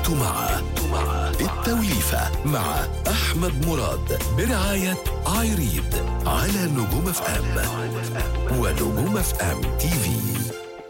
كنت مع التوليفة مع أحمد مراد برعاية آيريد على نجوم اف ام ونجوم اف ام تي في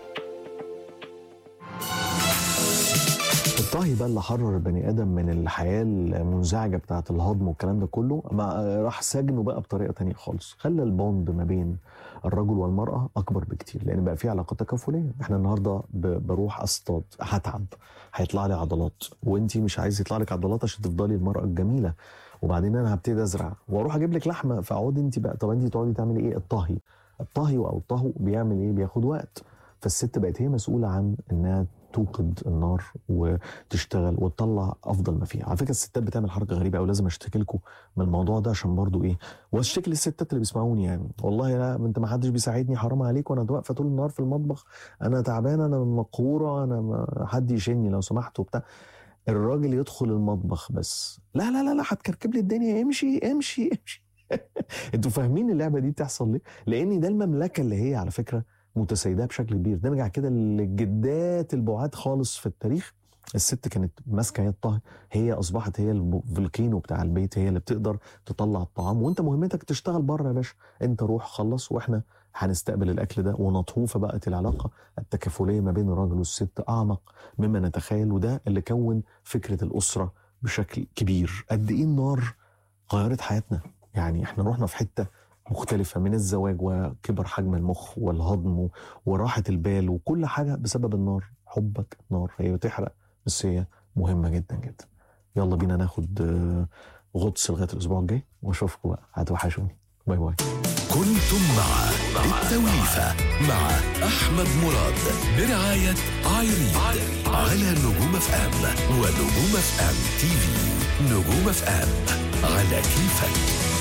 الطهي بقى اللي حرر البني ادم من الحياه المنزعجه بتاعه الهضم والكلام ده كله ما راح سجنه بقى بطريقه تانية خالص خلى البوند ما بين الرجل والمراه اكبر بكتير لان بقى في علاقه تكافليه احنا النهارده ب- بروح اصطاد هتعب هيطلع لي عضلات وانت مش عايز يطلع لك عضلات عشان تفضلي المراه الجميله وبعدين انا هبتدي ازرع واروح اجيب لك لحمه فاقعدي انت بقى طب انت تقعدي تعملي ايه الطهي الطهي او الطهو بيعمل ايه بياخد وقت فالست بقت هي مسؤوله عن انها توقد النار وتشتغل وتطلع افضل ما فيها على فكره الستات بتعمل حركه غريبه قوي لازم اشتكي لكم من الموضوع ده عشان برضو ايه واشتكي للستات اللي بيسمعوني يعني والله لا انت ما حدش بيساعدني حرام عليك وانا واقفه طول النهار في المطبخ انا تعبانه انا مقهوره انا ما حد يشيلني لو سمحت وبتاع الراجل يدخل المطبخ بس لا لا لا لا هتكركب لي الدنيا امشي امشي امشي انتوا فاهمين اللعبه دي بتحصل ليه؟ لان ده المملكه اللي هي على فكره متسيده بشكل كبير نرجع كده للجدات البعاد خالص في التاريخ الست كانت ماسكه هي الطهي هي اصبحت هي الفولكينو بتاع البيت هي اللي بتقدر تطلع الطعام وانت مهمتك تشتغل بره يا باشا انت روح خلص واحنا هنستقبل الاكل ده ونطهوه فبقت العلاقه التكافليه ما بين الراجل والست اعمق مما نتخيل وده اللي كون فكره الاسره بشكل كبير قد ايه النار غيرت حياتنا يعني احنا رحنا في حته مختلفة من الزواج وكبر حجم المخ والهضم و- وراحة البال وكل حاجة بسبب النار حبك نار هي بتحرق بس هي مهمة جدا جدا يلا بينا ناخد آه، غطس لغاية الأسبوع الجاي وأشوفكم بقى هتوحشوني باي باي كنتم مع التوليفة مع أحمد مراد برعاية آيريد على نجوم اف ام ونجوم اف ام تي في نجوم اف ام على كيفك